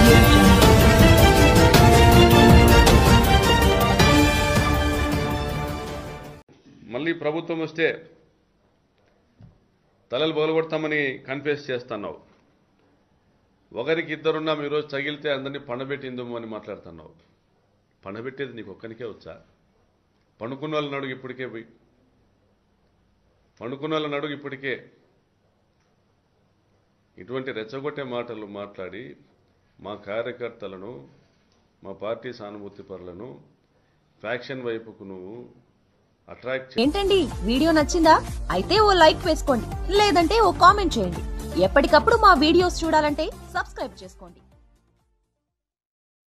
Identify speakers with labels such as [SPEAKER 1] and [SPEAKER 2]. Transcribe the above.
[SPEAKER 1] audio jungle.
[SPEAKER 2] మళ్ళీ ప్రభుత్వం వస్తే తలలు బోలగొడతామని కన్ఫ్యూస్ చేస్తున్నావు ఒకరికి ఇద్దరున్నా ఈరోజు తగిలితే అందరినీ పండబెట్టిందేమో అని మాట్లాడుతున్నావు పండబెట్టేది నీకు ఒక్కనికే వచ్చా పండుకున్న వాళ్ళని అడుగు ఇప్పటికే పోయి పండుకున్న వాళ్ళని అడుగు ఇప్పటికే ఇటువంటి రెచ్చగొట్టే మాటలు మాట్లాడి మా కార్యకర్తలను మా పార్టీ సానుభూతి పరులను ఫ్యాక్షన్ వైపుకు నువ్వు అట్రాక్ట్
[SPEAKER 3] ఏంటండి వీడియో నచ్చిందా అయితే ఓ లైక్ వేసుకోండి లేదంటే ఓ కామెంట్ చేయండి ఎప్పటికప్పుడు మా వీడియోస్ చూడాలంటే సబ్స్క్రైబ్ చేసుకోండి